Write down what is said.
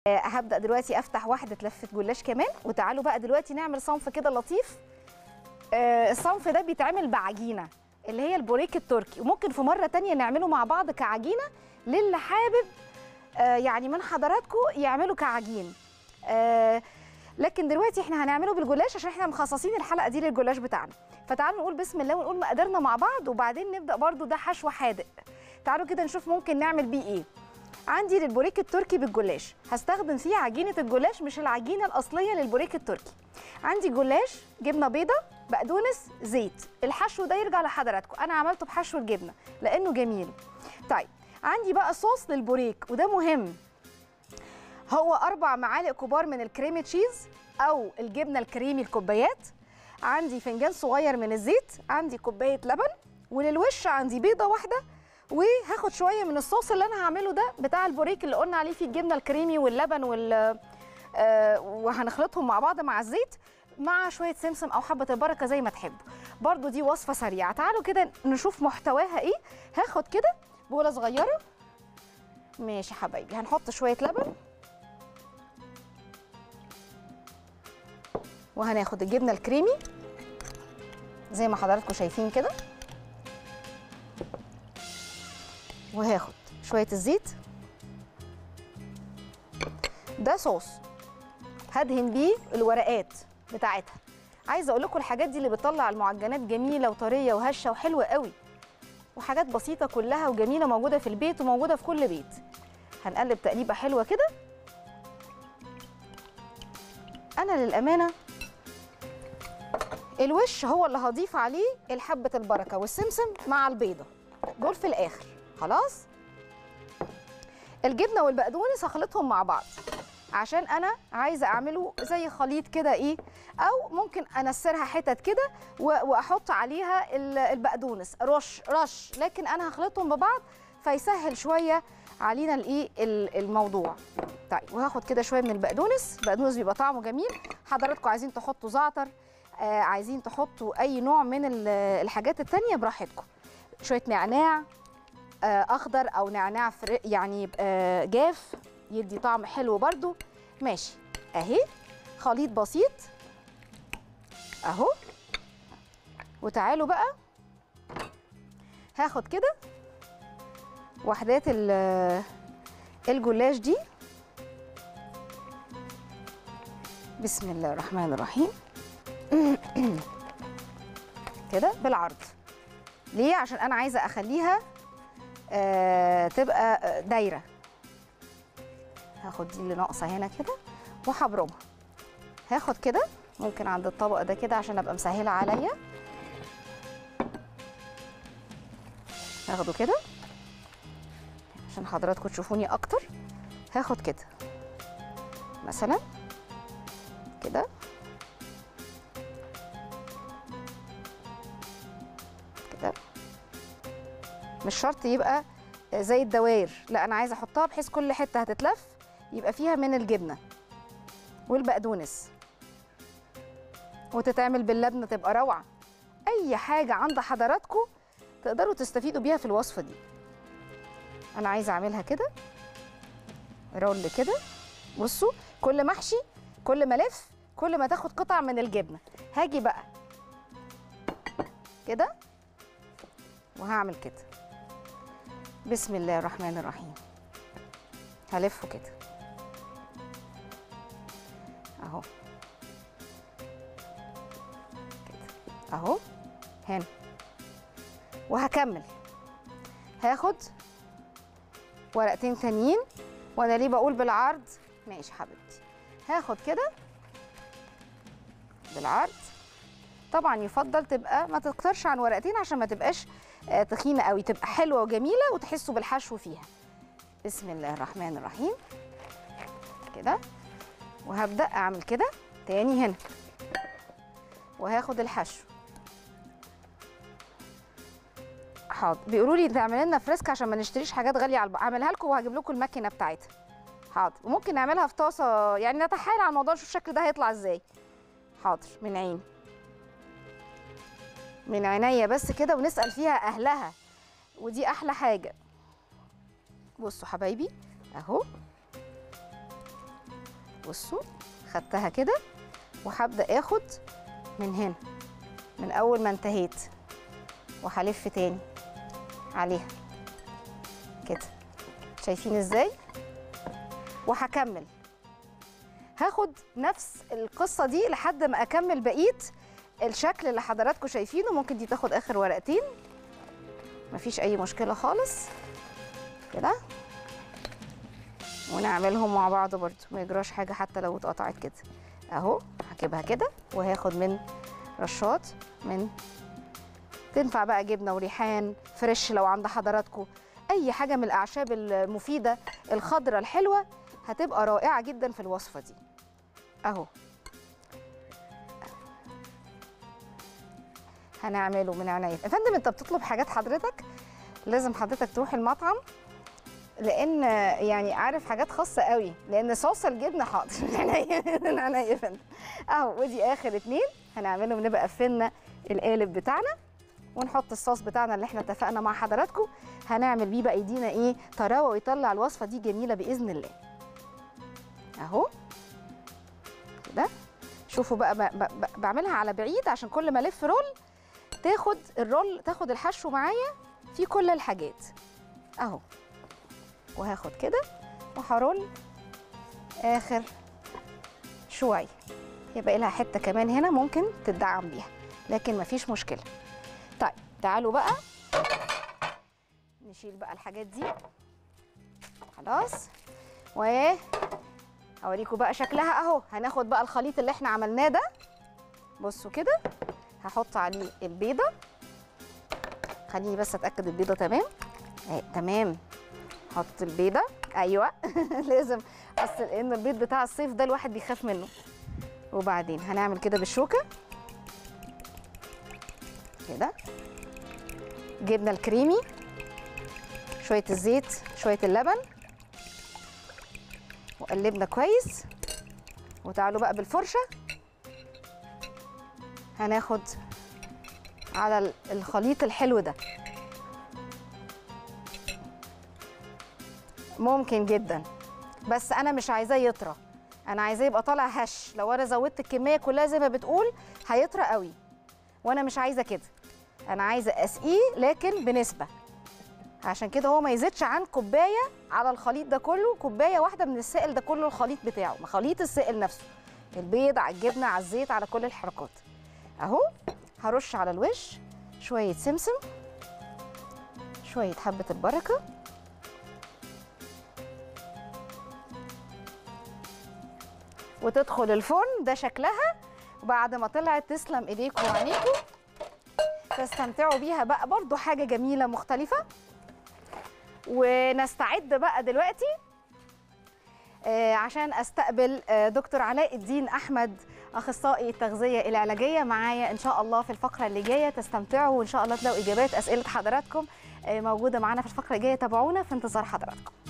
آه، هبدا دلوقتي افتح واحده لفه جلاش كمان وتعالوا بقى دلوقتي نعمل صنف كده لطيف آه، الصنف ده بيتعمل بعجينه اللي هي البوريك التركي وممكن في مره تانية نعمله مع بعض كعجينه للي حابب آه، يعني من حضراتكم يعملوا كعجين آه، لكن دلوقتي احنا هنعمله بالجلاش عشان احنا مخصصين الحلقه دي للجلاش بتاعنا فتعالوا نقول بسم الله ونقول مقاديرنا مع بعض وبعدين نبدا برضو ده حشو حادق تعالوا كده نشوف ممكن نعمل بيه ايه عندي للبوريك التركي بالجلاش هستخدم فيه عجينه الجلاش مش العجينه الاصليه للبوريك التركي عندي جلاش جبنه بيضه بقدونس زيت الحشو ده يرجع لحضراتكم انا عملته بحشو الجبنه لانه جميل طيب عندي بقى صوص للبوريك وده مهم هو اربع معالق كبار من الكريمي تشيز او الجبنه الكريمي الكوبايات عندي فنجان صغير من الزيت عندي كوبايه لبن وللوش عندي بيضه واحده وهاخد شويه من الصوص اللي انا هعمله ده بتاع البوريك اللي قلنا عليه فيه الجبنه الكريمي واللبن وال آه وهنخلطهم مع بعض مع الزيت مع شويه سمسم او حبه البركه زي ما تحبوا برضو دي وصفه سريعه تعالوا كده نشوف محتواها ايه هاخد كده بوله صغيره ماشي يا حبايبي هنحط شويه لبن وهناخد الجبنه الكريمي زي ما حضراتكم شايفين كده وهاخد شويه الزيت ده صوص هدهن بيه الورقات بتاعتها عايزه اقول لكم الحاجات دي اللي بتطلع المعجنات جميله وطريه وهشه وحلوه قوي وحاجات بسيطه كلها وجميله موجوده في البيت وموجوده في كل بيت هنقلب تقليبه حلوه كده انا للامانه الوش هو اللي هضيف عليه الحبه البركه والسمسم مع البيضه دول في الاخر خلاص الجبنه والبقدونس هخلطهم مع بعض عشان انا عايزه اعمله زي خليط كده ايه او ممكن انسرها حتت كده و- واحط عليها ال- البقدونس رش رش لكن انا هخلطهم ببعض فيسهل شويه علينا الايه ال- الموضوع طيب وهاخد كده شويه من البقدونس البقدونس بيبقى طعمه جميل حضراتكم عايزين تحطوا زعتر آه عايزين تحطوا اي نوع من ال- الحاجات التانية براحتكم شويه نعناع آه اخضر او نعناع فري يعني يبقى جاف يدي طعم حلو برضو ماشي اهي خليط بسيط اهو وتعالوا بقى هاخد كده وحدات ال- الجلاش دي بسم الله الرحمن الرحيم كده بالعرض ليه عشان انا عايزه اخليها آه تبقى آه، دايره هاخد دي اللي ناقصه هنا كده وهبرمها هاخد كده ممكن عند الطبق ده كده عشان ابقى مسهله عليا هاخده كده عشان حضراتكم تشوفوني اكتر هاخد كده مثلا كده كده مش شرط يبقى زي الدوائر لا انا عايزه احطها بحيث كل حته هتتلف يبقى فيها من الجبنه والبقدونس وتتعمل باللبنه تبقى روعه اي حاجه عند حضراتكم تقدروا تستفيدوا بيها في الوصفه دي انا عايزه اعملها كده رول كده بصوا كل محشي كل ما الف كل ما تاخد قطع من الجبنه هاجي بقى كده وهعمل كده بسم الله الرحمن الرحيم هلفه كده اهو كده اهو هنا وهكمل هاخد ورقتين تانيين وانا ليه بقول بالعرض ماشي حبيبتي هاخد كده بالعرض طبعا يفضل تبقى ما تكترش عن ورقتين عشان ما تبقاش آه، تخينه قوي تبقى حلوه وجميله وتحسوا بالحشو فيها بسم الله الرحمن الرحيم كده وهبدا اعمل كده تاني هنا وهاخد الحشو حاضر بيقولوا لي تعمل لنا فريسك عشان ما نشتريش حاجات غاليه على الب... اعملها لكم وهجيب لكم الماكينه بتاعتها حاضر وممكن نعملها في طاسه يعني نتحايل على الموضوع نشوف الشكل ده هيطلع ازاي حاضر من عيني من عينيا بس كده ونسال فيها اهلها ودي احلى حاجه بصوا حبايبي اهو بصوا خدتها كده وهبدا اخد من هنا من اول ما انتهيت وهلف تاني عليها كده شايفين ازاي وهكمل هاخد نفس القصه دي لحد ما اكمل بقيه الشكل اللي حضراتكم شايفينه ممكن دي تاخد اخر ورقتين مفيش اي مشكله خالص كده ونعملهم مع بعض برضو ما يجراش حاجه حتى لو اتقطعت كده اهو هجيبها كده وهاخد من رشات من تنفع بقى جبنه وريحان فريش لو عند حضراتكم اي حاجه من الاعشاب المفيده الخضره الحلوه هتبقى رائعه جدا في الوصفه دي اهو هنعمله من عينيا يا فندم انت بتطلب حاجات حضرتك لازم حضرتك تروح المطعم لان يعني عارف حاجات خاصه قوي لان صوص الجبنه حاضر من عينيا من عينيا يا فندم اهو ودي اخر اتنين هنعملهم نبقى قفلنا القالب بتاعنا ونحط الصوص بتاعنا اللي احنا اتفقنا مع حضراتكم هنعمل بيه بقى ايدينا ايه طراوه ويطلع الوصفه دي جميله باذن الله اهو كده شوفوا بقى ب- ب- ب- بعملها على بعيد عشان كل ما الف رول تاخد الرول تاخد الحشو معايا في كل الحاجات اهو وهاخد كده وهرول اخر شويه يبقى لها حته كمان هنا ممكن تدعم بيها لكن مفيش مشكله طيب تعالوا بقى نشيل بقى الحاجات دي خلاص و اوريكم بقى شكلها اهو هناخد بقى الخليط اللي احنا عملناه ده بصوا كده هحط عليه البيضه خليني بس اتاكد البيضه تمام اهي تمام حط البيضه ايوه لازم اصل لان البيض بتاع الصيف ده الواحد بيخاف منه وبعدين هنعمل كده بالشوكه كده جبنه الكريمي شويه الزيت شويه اللبن وقلبنا كويس وتعالوا بقى بالفرشه هناخد على ال- الخليط الحلو ده ممكن جدا بس انا مش عايزاه يطرى انا عايزاه يبقى طالع هش لو انا زودت الكميه كلها زي ما بتقول هيطرى قوي وانا مش عايزه كده انا عايزه اسقيه لكن بنسبه عشان كده هو ما يزيدش عن كوبايه على الخليط ده كله كوبايه واحده من السائل ده كله الخليط بتاعه خليط السائل نفسه البيض على الجبنه على الزيت على كل الحركات اهو هرش على الوش شويه سمسم شويه حبه البركه وتدخل الفرن ده شكلها وبعد ما طلعت تسلم ايديكم وعينيكم تستمتعوا بيها بقى برضو حاجه جميله مختلفه ونستعد بقى دلوقتي آه، عشان استقبل آه، دكتور علاء الدين احمد اخصائي التغذيه العلاجيه معايا ان شاء الله في الفقره اللي جايه تستمتعوا وان شاء الله تلاقوا اجابات اسئله حضراتكم آه، موجوده معانا في الفقره الجايه تابعونا في انتظار حضراتكم